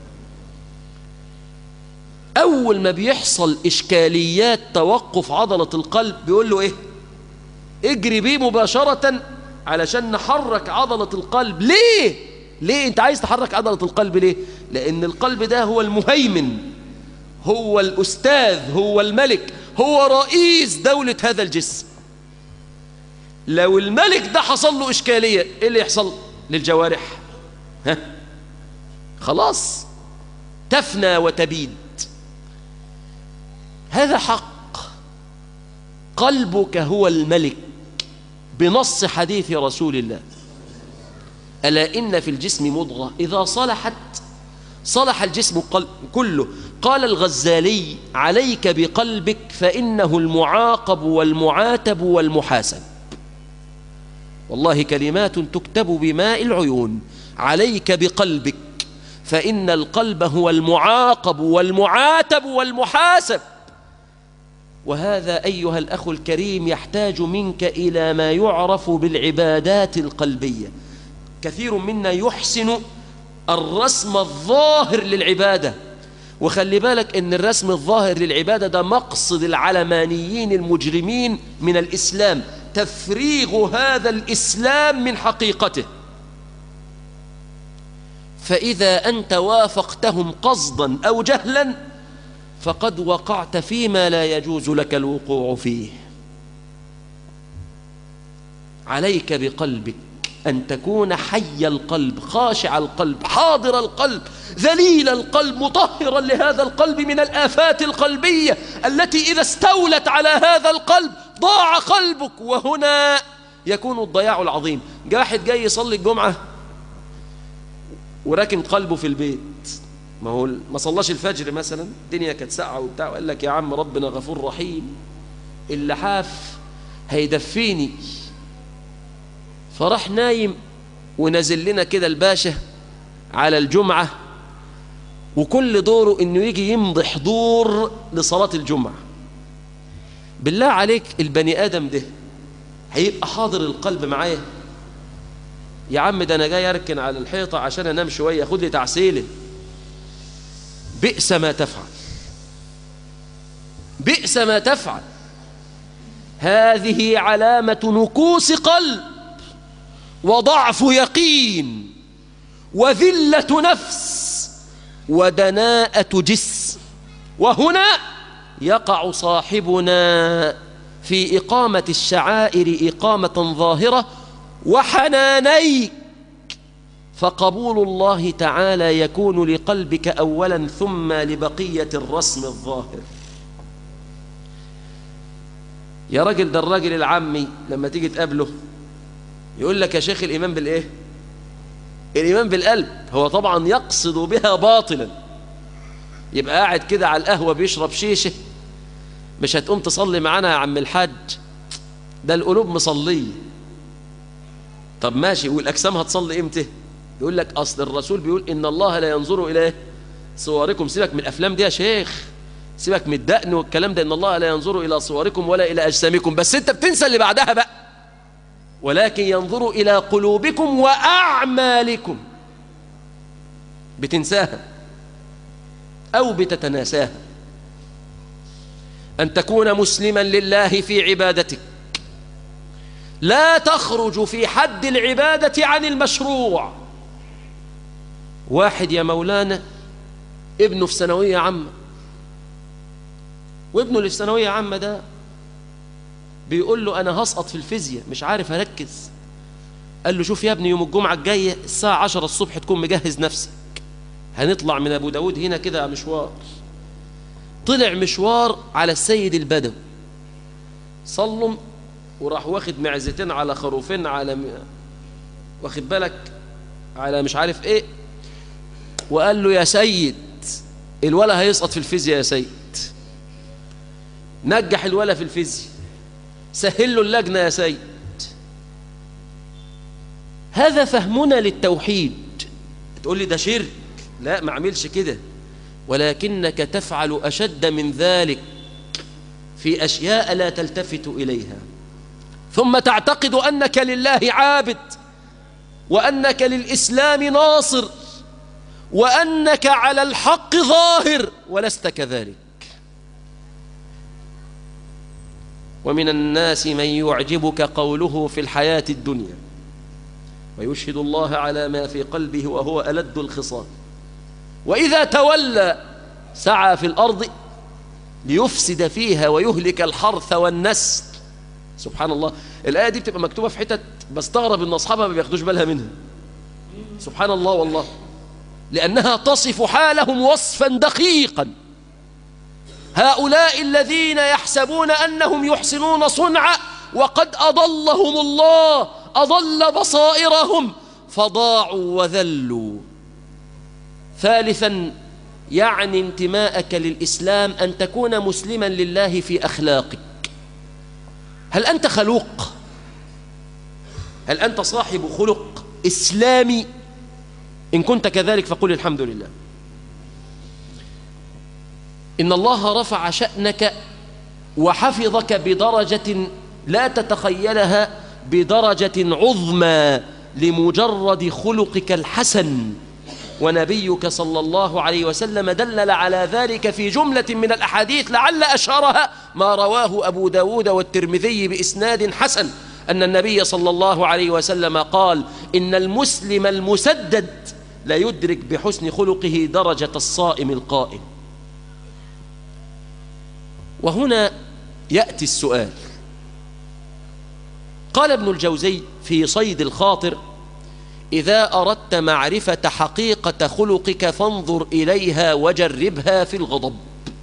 أول ما بيحصل إشكاليات توقف عضلة القلب بيقول له إيه اجري بيه مباشرة علشان نحرك عضلة القلب ليه ليه انت عايز تحرك عضلة القلب ليه لأن القلب ده هو المهيمن هو الأستاذ هو الملك هو رئيس دولة هذا الجسم لو الملك ده حصل له إشكالية إيه اللي يحصل للجوارح ها خلاص تفنى وتبيد هذا حق قلبك هو الملك بنص حديث رسول الله ألا إن في الجسم مضغة إذا صلحت صلح الجسم كله قال الغزالي عليك بقلبك فإنه المعاقب والمعاتب والمحاسب والله كلمات تكتب بماء العيون عليك بقلبك فإن القلب هو المعاقب والمعاتب والمحاسب وهذا أيها الأخ الكريم يحتاج منك إلى ما يعرف بالعبادات القلبية كثير منا يحسن الرسم الظاهر للعبادة وخلي بالك ان الرسم الظاهر للعبادة ده مقصد العلمانيين المجرمين من الإسلام تفريغ هذا الإسلام من حقيقته فإذا أنت وافقتهم قصدا أو جهلا فقد وقعت فيما لا يجوز لك الوقوع فيه عليك بقلبك أن تكون حي القلب خاشع القلب حاضر القلب ذليل القلب مطهرا لهذا القلب من الآفات القلبية التي إذا استولت على هذا القلب ضاع قلبك وهنا يكون الضياع العظيم جاء واحد جاي يصلي الجمعة وراكن قلبه في البيت ما هو ما صلاش الفجر مثلا الدنيا كانت ساقعه وبتاع وقال لك يا عم ربنا غفور رحيم اللحاف هيدفيني فراح نايم ونزل لنا كده الباشا على الجمعة وكل دوره انه يجي يمضي حضور لصلاة الجمعة بالله عليك البني آدم ده هيبقى حاضر القلب معايا يا عم ده انا جاي اركن على الحيطة عشان انام شوية خد لي تعسيلة بئس ما تفعل بئس ما تفعل هذه علامة نكوس قلب وضعف يقين وذلة نفس ودناءة جسم وهنا يقع صاحبنا في إقامة الشعائر إقامة ظاهرة وحنانيك فقبول الله تعالى يكون لقلبك أولا ثم لبقية الرسم الظاهر يا راجل ده الراجل العمي لما تيجي تقابله يقول لك يا شيخ الإيمان بالإيه الإيمان بالقلب هو طبعا يقصد بها باطلا يبقى قاعد كده على القهوة بيشرب شيشة مش هتقوم تصلي معانا يا عم الحاج ده القلوب مصلية طب ماشي والأجسام هتصلي إمتى يقول لك أصل الرسول بيقول إن الله لا ينظر إلى صوركم سيبك من الأفلام دي يا شيخ سيبك من الدقن والكلام ده إن الله لا ينظر إلى صوركم ولا إلى أجسامكم بس أنت بتنسى اللي بعدها بقى ولكن ينظر إلى قلوبكم وأعمالكم بتنساها أو بتتناساها أن تكون مسلما لله في عبادتك لا تخرج في حد العبادة عن المشروع واحد يا مولانا ابنه في ثانوية عامة وابنه اللي في ثانوية عامة ده بيقول له أنا هسقط في الفيزياء مش عارف أركز قال له شوف يا ابني يوم الجمعة الجاية الساعة عشرة الصبح تكون مجهز نفسك هنطلع من أبو داود هنا كده مشوار طلع مشوار على السيد البدوي صلم وراح واخد معزتين على خروفين على م... واخد بالك على مش عارف ايه وقال له يا سيد الولا هيسقط في الفيزياء يا سيد نجح الولا في الفيزياء سهل له اللجنة يا سيد هذا فهمنا للتوحيد تقول لي ده شرك لا ما عملش كده ولكنك تفعل أشد من ذلك في أشياء لا تلتفت إليها ثم تعتقد أنك لله عابد وأنك للإسلام ناصر وأنك على الحق ظاهر ولست كذلك ومن الناس من يعجبك قوله في الحياة الدنيا ويشهد الله على ما في قلبه وهو ألد الخصام وإذا تولى سعى في الأرض ليفسد فيها ويهلك الحرث والنسل سبحان الله الآية دي بتبقى مكتوبة في حتت بستغرب إن أصحابها ما بياخدوش بالها منها سبحان الله والله لأنها تصف حالهم وصفا دقيقا هؤلاء الذين يحسبون أنهم يحسنون صنعا وقد أضلهم الله أضل بصائرهم فضاعوا وذلوا ثالثا يعني انتماءك للإسلام أن تكون مسلما لله في أخلاقك هل أنت خلوق هل أنت صاحب خلق إسلامي إن كنت كذلك فقل الحمد لله إن الله رفع شأنك وحفظك بدرجة لا تتخيلها بدرجة عظمى لمجرد خلقك الحسن ونبيك صلى الله عليه وسلم دلل على ذلك في جملة من الأحاديث لعل أشهرها ما رواه أبو داود والترمذي بإسناد حسن أن النبي صلى الله عليه وسلم قال إن المسلم المسدد لا يدرك بحسن خلقه درجة الصائم القائم وهنا يأتي السؤال قال ابن الجوزي في صيد الخاطر إذا أردت معرفة حقيقة خلقك فانظر إليها وجربها في الغضب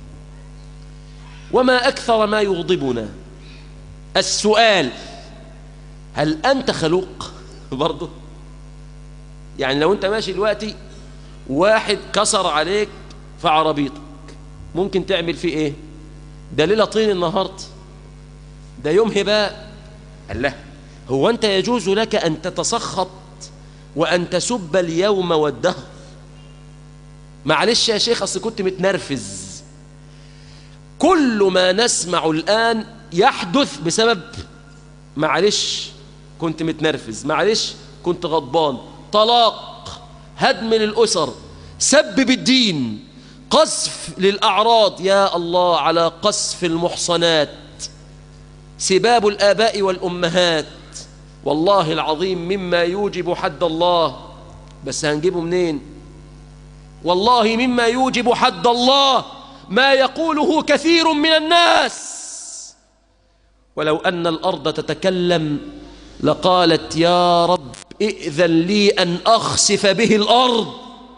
وما أكثر ما يغضبنا السؤال هل أنت خلوق برضه يعني لو أنت ماشي دلوقتي واحد كسر عليك في عربيتك ممكن تعمل فيه إيه ده ليلة طين النهاردة ده يوم هباء قال له هو أنت يجوز لك أن تتسخط وأن تسب اليوم والدهر معلش يا شيخ أصل كنت متنرفز كل ما نسمع الآن يحدث بسبب معلش كنت متنرفز معلش كنت غضبان طلاق هدم للأسر سب بالدين قذف للأعراض يا الله على قذف المحصنات سباب الآباء والأمهات والله العظيم مما يوجب حد الله بس هنجيبه منين والله مما يوجب حد الله ما يقوله كثير من الناس ولو أن الأرض تتكلم لقالت يا رب ائذن لي أن أخسف به الأرض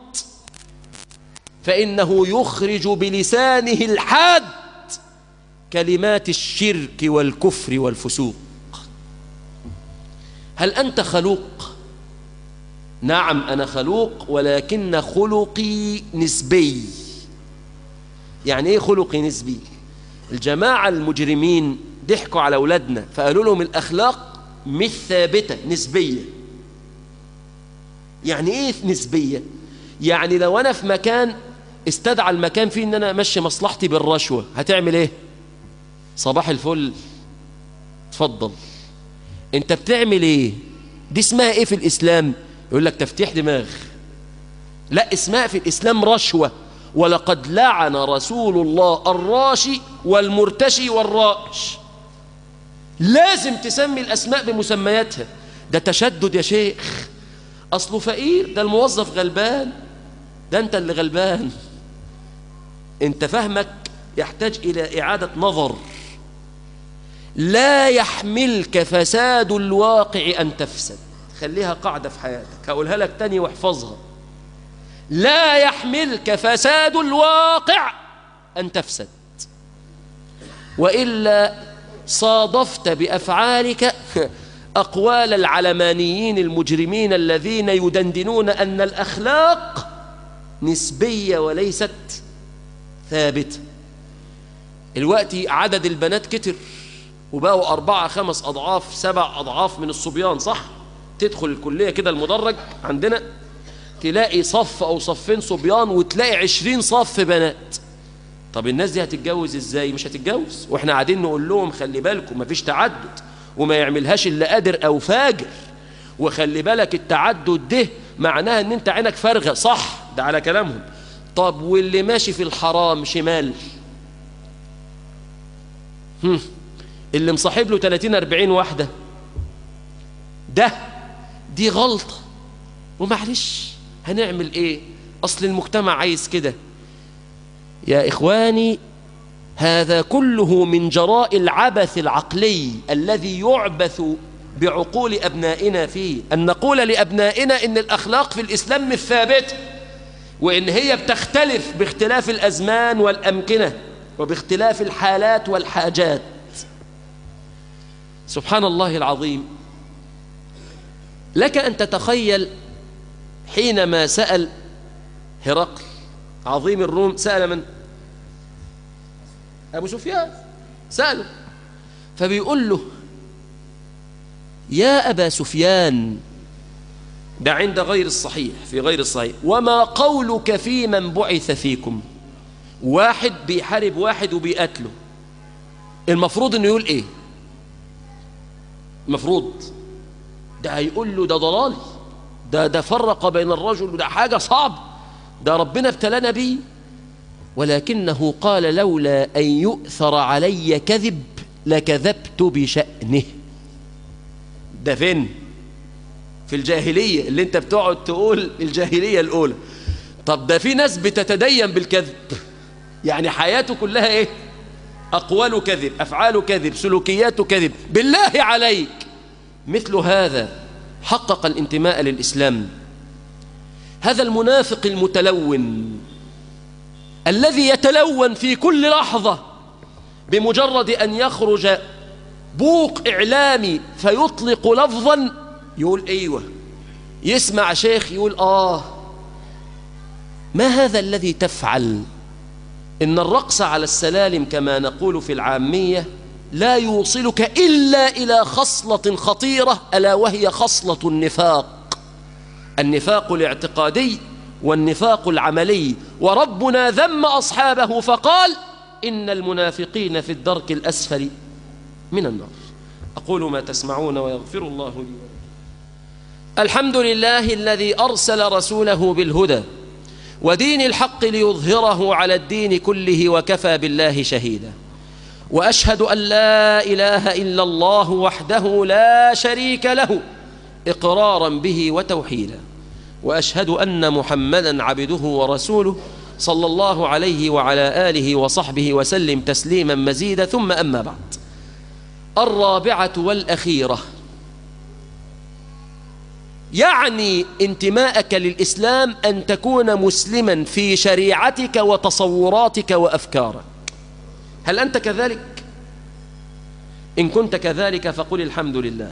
فإنه يخرج بلسانه الحاد كلمات الشرك والكفر والفسوق هل أنت خلوق؟ نعم أنا خلوق ولكن خلقي نسبي يعني إيه خلقي نسبي؟ الجماعة المجرمين ضحكوا على أولادنا فقالوا لهم الأخلاق مش ثابتة نسبية يعني إيه نسبية؟ يعني لو أنا في مكان استدعى المكان فيه إن أنا أمشي مصلحتي بالرشوة هتعمل إيه؟ صباح الفل تفضل انت بتعمل ايه دي اسمها ايه في الاسلام يقول لك تفتيح دماغ لا اسمها في الاسلام رشوة ولقد لعن رسول الله الراشي والمرتشي والراش لازم تسمي الاسماء بمسمياتها ده تشدد يا شيخ اصله فقير ده الموظف غلبان ده انت اللي غلبان انت فهمك يحتاج الى اعادة نظر لا يحملك فساد الواقع أن تفسد خليها قاعدة في حياتك هقولها لك تاني واحفظها لا يحملك فساد الواقع أن تفسد وإلا صادفت بأفعالك أقوال العلمانيين المجرمين الذين يدندنون أن الأخلاق نسبية وليست ثابتة الوقت عدد البنات كتر وبقوا أربعة خمس أضعاف سبع أضعاف من الصبيان صح تدخل الكلية كده المدرج عندنا تلاقي صف أو صفين صبيان وتلاقي عشرين صف بنات طب الناس دي هتتجوز ازاي مش هتتجوز واحنا قاعدين نقول لهم خلي بالكم مفيش تعدد وما يعملهاش الا قادر او فاجر وخلي بالك التعدد ده معناها ان انت عينك فارغه صح ده على كلامهم طب واللي ماشي في الحرام شمال هم. اللي مصاحب له 30 40 واحده ده دي غلطه ومعلش هنعمل ايه اصل المجتمع عايز كده يا اخواني هذا كله من جراء العبث العقلي الذي يعبث بعقول ابنائنا فيه ان نقول لابنائنا ان الاخلاق في الاسلام مش ثابته وان هي بتختلف باختلاف الازمان والامكنه وباختلاف الحالات والحاجات سبحان الله العظيم لك أن تتخيل حينما سأل هرقل عظيم الروم سأل من أبو سفيان سأله فبيقول له يا أبا سفيان ده عند غير الصحيح في غير الصحيح وما قولك في من بعث فيكم واحد بيحارب واحد وبيقتله المفروض انه يقول ايه المفروض ده هيقول له ده ضلال ده ده فرق بين الرجل وده حاجة صعب ده ربنا ابتلانا بيه ولكنه قال لولا أن يؤثر علي كذب لكذبت بشأنه ده فين في الجاهلية اللي انت بتقعد تقول الجاهلية الأولى طب ده في ناس بتتدين بالكذب يعني حياته كلها ايه أقوال كذب أفعال كذب سلوكيات كذب بالله عليك مثل هذا حقق الانتماء للإسلام هذا المنافق المتلون الذي يتلون في كل لحظة بمجرد أن يخرج بوق إعلامي فيطلق لفظا يقول أيوة يسمع شيخ يقول آه ما هذا الذي تفعل إن الرقص على السلالم كما نقول في العامية لا يوصلك إلا إلى خصلة خطيرة ألا وهي خصلة النفاق النفاق الاعتقادي والنفاق العملي وربنا ذم أصحابه فقال إن المنافقين في الدرك الأسفل من النار أقول ما تسمعون ويغفر الله لي الحمد لله الذي أرسل رسوله بالهدى ودين الحق ليظهره على الدين كله وكفى بالله شهيدا وأشهد أن لا إله إلا الله وحده لا شريك له إقرارا به وتوحيدا وأشهد أن محمدا عبده ورسوله صلى الله عليه وعلى آله وصحبه وسلم تسليما مزيدا ثم أما بعد الرابعة والأخيرة يعني انتماءك للإسلام أن تكون مسلما في شريعتك وتصوراتك وأفكارك هل أنت كذلك؟ إن كنت كذلك فقل الحمد لله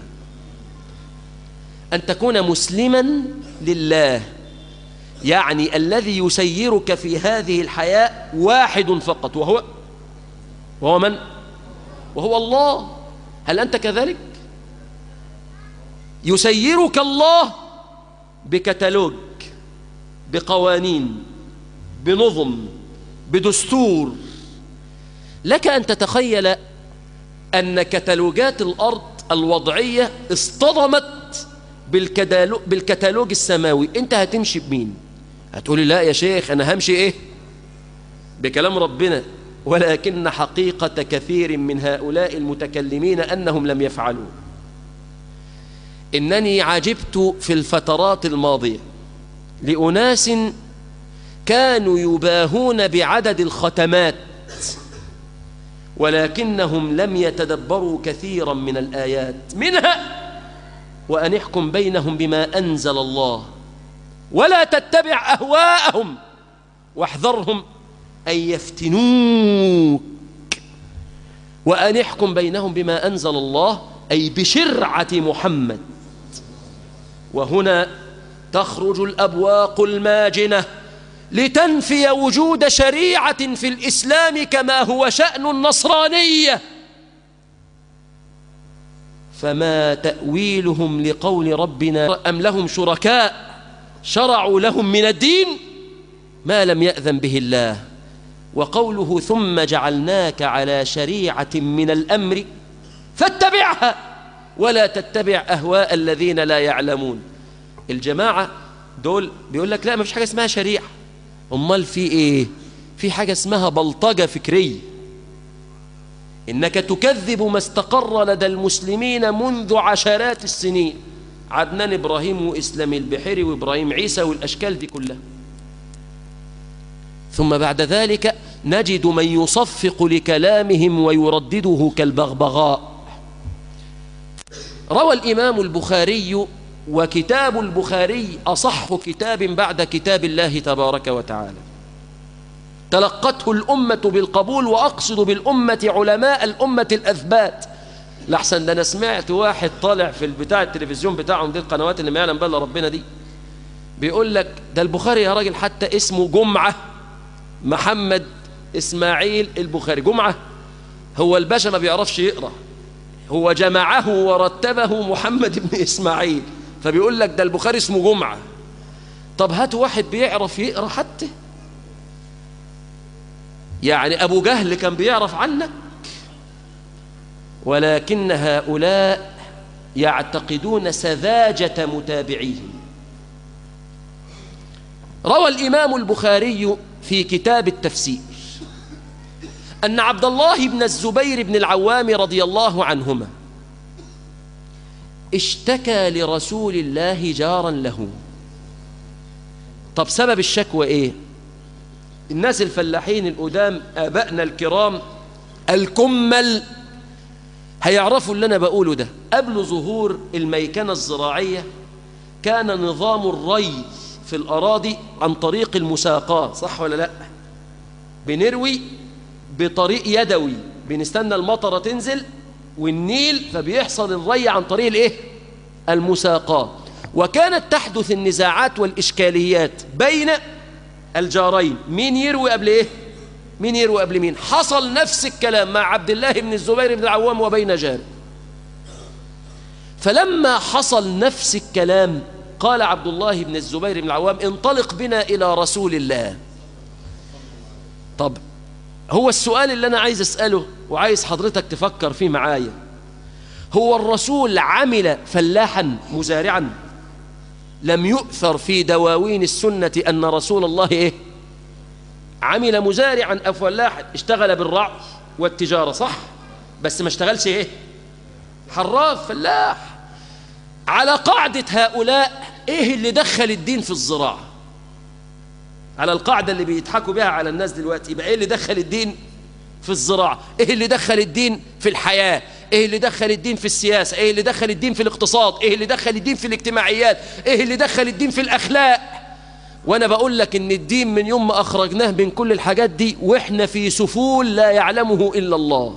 أن تكون مسلما لله يعني الذي يسيرك في هذه الحياة واحد فقط وهو وهو من؟ وهو الله هل أنت كذلك؟ يسيرك الله بكتالوج بقوانين بنظم بدستور لك أن تتخيل أن كتالوجات الأرض الوضعية اصطدمت بالكتالوج السماوي أنت هتمشي بمين هتقولي لا يا شيخ أنا همشي إيه بكلام ربنا ولكن حقيقة كثير من هؤلاء المتكلمين أنهم لم يفعلوا إنني عجبت في الفترات الماضية لأناس كانوا يباهون بعدد الختمات ولكنهم لم يتدبروا كثيرا من الآيات منها وأن احكم بينهم بما أنزل الله ولا تتبع أهواءهم واحذرهم أن يفتنوك وأن احكم بينهم بما أنزل الله أي بشرعة محمد وهنا تخرج الأبواق الماجنة لتنفي وجود شريعة في الإسلام كما هو شأن النصرانية فما تأويلهم لقول ربنا أم لهم شركاء شرعوا لهم من الدين ما لم يأذن به الله وقوله ثم جعلناك على شريعة من الأمر فاتبعها ولا تتبع أهواء الذين لا يعلمون الجماعة دول بيقول لك لا ما فيش حاجة اسمها شريعة أمال في إيه في حاجة اسمها بلطجة فكرية إنك تكذب ما استقر لدى المسلمين منذ عشرات السنين عدنان إبراهيم وإسلام البحيري وإبراهيم عيسى والأشكال دي كلها ثم بعد ذلك نجد من يصفق لكلامهم ويردده كالبغبغاء روى الإمام البخاري وكتاب البخاري أصح كتاب بعد كتاب الله تبارك وتعالى تلقته الأمة بالقبول وأقصد بالأمة علماء الأمة الأثبات لحسن ده أنا سمعت واحد طالع في البتاع التلفزيون بتاعهم دي القنوات اللي ما يعلم بها ربنا دي بيقول لك ده البخاري يا راجل حتى اسمه جمعة محمد إسماعيل البخاري جمعة هو الباشا ما بيعرفش يقرأ هو جمعه ورتبه محمد بن إسماعيل فبيقول لك ده البخاري اسمه جمعة طب هات واحد بيعرف يقرأ حتى يعني أبو جهل كان بيعرف عنك ولكن هؤلاء يعتقدون سذاجة متابعيهم روى الإمام البخاري في كتاب التفسير أن عبد الله بن الزبير بن العوام رضي الله عنهما اشتكى لرسول الله جارا له طب سبب الشكوى ايه الناس الفلاحين القدام آبائنا الكرام الكمل هيعرفوا اللي أنا بقوله ده قبل ظهور الميكنة الزراعية كان نظام الري في الأراضي عن طريق المساقاة صح ولا لا بنروي بطريق يدوي بنستنى المطرة تنزل والنيل فبيحصل الري عن طريق الايه المساقاة وكانت تحدث النزاعات والإشكاليات بين الجارين مين يروي قبل ايه مين يروي قبل مين حصل نفس الكلام مع عبد الله بن الزبير بن العوام وبين جاره فلما حصل نفس الكلام قال عبد الله بن الزبير بن العوام انطلق بنا إلى رسول الله طب هو السؤال اللي أنا عايز أسأله وعايز حضرتك تفكر فيه معايا هو الرسول عمل فلاحا مزارعا لم يؤثر في دواوين السنة أن رسول الله إيه عمل مزارعا أو فلاحا اشتغل بالرعي والتجارة صح بس ما اشتغلش إيه حراف فلاح على قاعدة هؤلاء إيه اللي دخل الدين في الزراعة على القاعدة اللي بيضحكوا بها على الناس دلوقتي يبقى إيه اللي دخل الدين في الزراعة إيه اللي دخل الدين في الحياة إيه اللي دخل الدين في السياسة إيه اللي دخل الدين في الاقتصاد إيه اللي دخل الدين في الاجتماعيات إيه اللي دخل الدين في الأخلاق وأنا بقول لك إن الدين من يوم ما أخرجناه من كل الحاجات دي وإحنا في سفول لا يعلمه إلا الله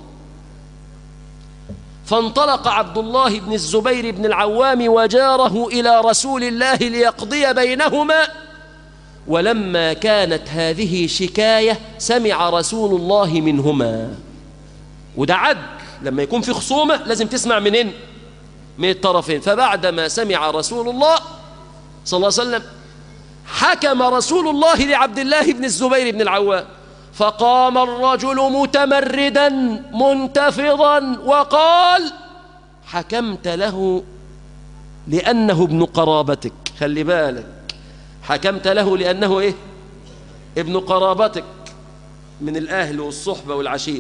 فانطلق عبد الله بن الزبير بن العوام وجاره إلى رسول الله ليقضي بينهما ولما كانت هذه شكاية سمع رسول الله منهما وده عدل لما يكون في خصومة لازم تسمع منين من الطرفين فبعدما سمع رسول الله صلى الله عليه وسلم حكم رسول الله لعبد الله بن الزبير بن العوام فقام الرجل متمردا منتفضا وقال حكمت له لأنه ابن قرابتك خلي بالك حكمت له لأنه إيه ابن قرابتك من الأهل والصحبة والعشير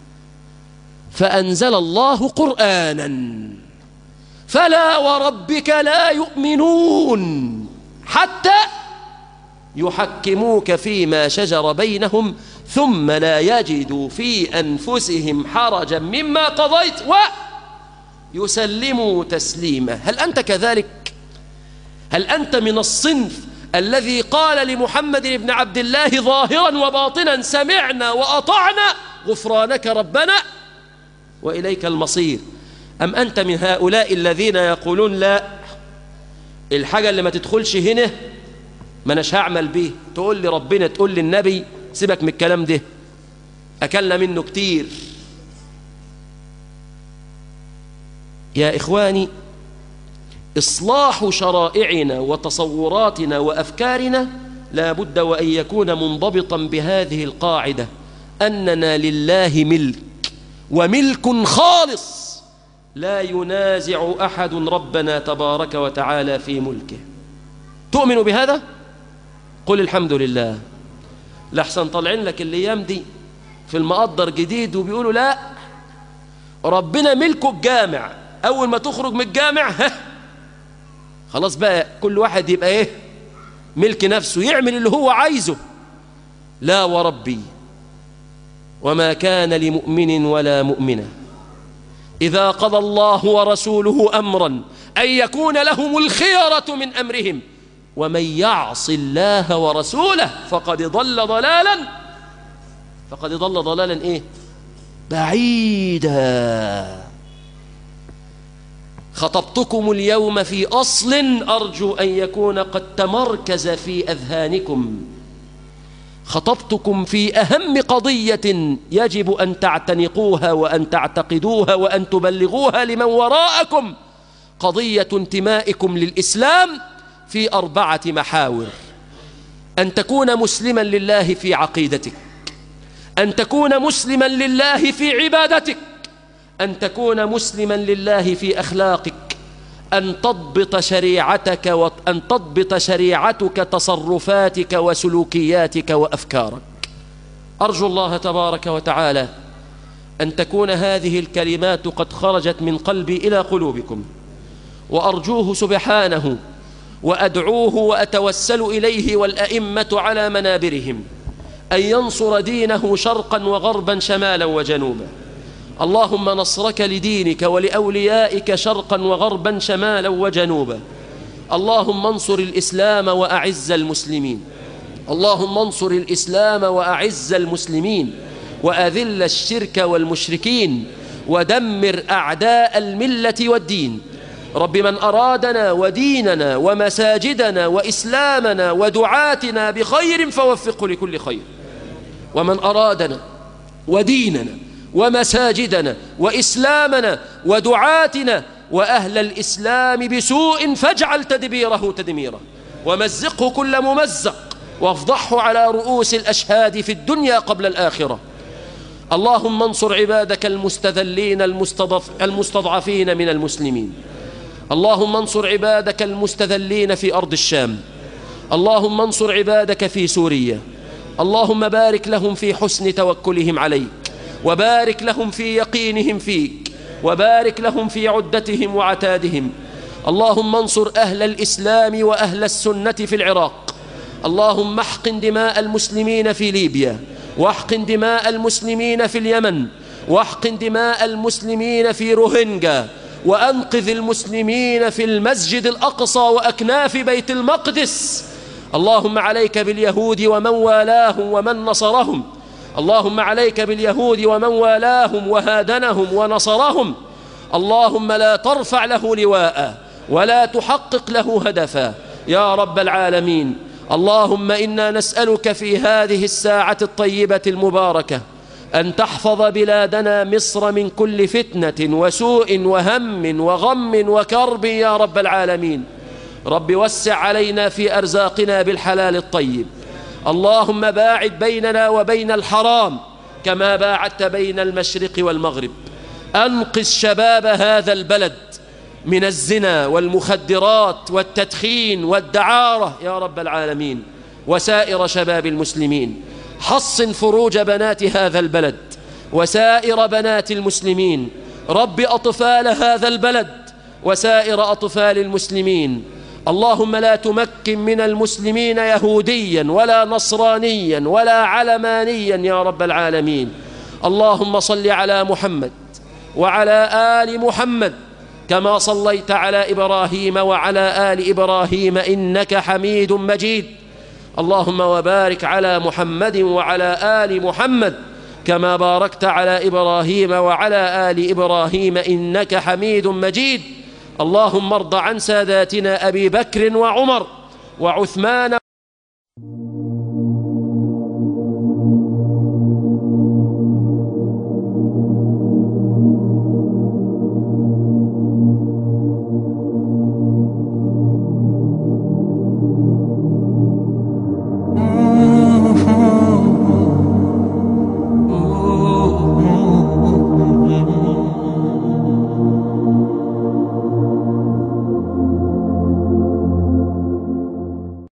فأنزل الله قرآنا فلا وربك لا يؤمنون حتى يحكموك فيما شجر بينهم ثم لا يجدوا في أنفسهم حرجا مما قضيت ويسلموا تسليما هل أنت كذلك؟ هل أنت من الصنف الذي قال لمحمد بن عبد الله ظاهرا وباطنا سمعنا وأطعنا غفرانك ربنا وإليك المصير أم أنت من هؤلاء الذين يقولون لا الحاجة اللي ما تدخلش هنا ما أناش هعمل بيه تقول لي ربنا تقول لي النبي سيبك من الكلام ده أكلنا منه كتير يا إخواني إصلاح شرائعنا وتصوراتنا وأفكارنا لا بد وأن يكون منضبطا بهذه القاعدة أننا لله ملك وملك خالص لا ينازع أحد ربنا تبارك وتعالى في ملكه تؤمن بهذا؟ قل الحمد لله لحسن طالعين لك الأيام دي في المقدر جديد وبيقولوا لا ربنا ملكه الجامع أول ما تخرج من الجامع ها خلاص بقى كل واحد يبقى إيه ملك نفسه يعمل اللي هو عايزه لا وربي وما كان لمؤمن ولا مؤمنة إذا قضى الله ورسوله أمرا أن يكون لهم الخيرة من أمرهم ومن يعص الله ورسوله فقد ضل ضلالا فقد ضل ضلالا إيه بعيدا خطبتكم اليوم في أصل أرجو أن يكون قد تمركز في أذهانكم خطبتكم في أهم قضية يجب أن تعتنقوها وأن تعتقدوها وأن تبلغوها لمن وراءكم قضية انتمائكم للإسلام في أربعة محاور أن تكون مسلما لله في عقيدتك أن تكون مسلما لله في عبادتك أن تكون مسلما لله في أخلاقك أن تضبط شريعتك وأن تضبط شريعتك تصرفاتك وسلوكياتك وأفكارك أرجو الله تبارك وتعالى أن تكون هذه الكلمات قد خرجت من قلبي إلى قلوبكم وأرجوه سبحانه وأدعوه وأتوسل إليه والأئمة على منابرهم أن ينصر دينه شرقا وغربا شمالا وجنوبا اللهم نصرك لدينك ولأوليائك شرقا وغربا شمالا وجنوبا اللهم انصر الإسلام وأعز المسلمين اللهم انصر الإسلام وأعز المسلمين وأذل الشرك والمشركين ودمر أعداء الملة والدين رب من أرادنا وديننا ومساجدنا وإسلامنا ودعاتنا بخير فوفقه لكل خير ومن أرادنا وديننا ومساجدنا وإسلامنا ودعاتنا وأهل الإسلام بسوء فاجعل تدبيره تدميرا ومزقه كل ممزق وافضحه على رؤوس الأشهاد في الدنيا قبل الآخرة اللهم انصر عبادك المستذلين المستضعف المستضعفين من المسلمين اللهم انصر عبادك المستذلين في أرض الشام اللهم انصر عبادك في سوريا اللهم بارك لهم في حسن توكلهم عليك وبارك لهم في يقينهم فيك وبارك لهم في عدتهم وعتادهم اللهم انصر أهل الإسلام وأهل السنة في العراق اللهم احقن دماء المسلمين في ليبيا واحقن دماء المسلمين في اليمن واحقن دماء المسلمين في روهينجا وأنقذ المسلمين في المسجد الأقصى وأكناف بيت المقدس اللهم عليك باليهود ومن والاهم ومن نصرهم اللهم عليك باليهود ومن والاهم وهادنهم ونصرهم اللهم لا ترفع له لواء ولا تحقق له هدفا يا رب العالمين اللهم إنا نسألك في هذه الساعة الطيبة المباركة أن تحفظ بلادنا مصر من كل فتنة وسوء وهم وغم وكرب يا رب العالمين رب وسع علينا في أرزاقنا بالحلال الطيب اللهم باعد بيننا وبين الحرام كما باعدت بين المشرق والمغرب أنقذ شباب هذا البلد من الزنا والمخدرات والتدخين والدعارة يا رب العالمين وسائر شباب المسلمين حصن فروج بنات هذا البلد وسائر بنات المسلمين رب أطفال هذا البلد وسائر أطفال المسلمين اللهم لا تمكن من المسلمين يهوديا ولا نصرانيا ولا علمانيا يا رب العالمين اللهم صل على محمد وعلى آل محمد كما صليت على إبراهيم وعلى آل إبراهيم إنك حميد مجيد اللهم وبارك على محمد وعلى آل محمد كما باركت على إبراهيم وعلى آل إبراهيم إنك حميد مجيد اللهم ارض عن ساداتنا أبي بكر وعمر وعثمان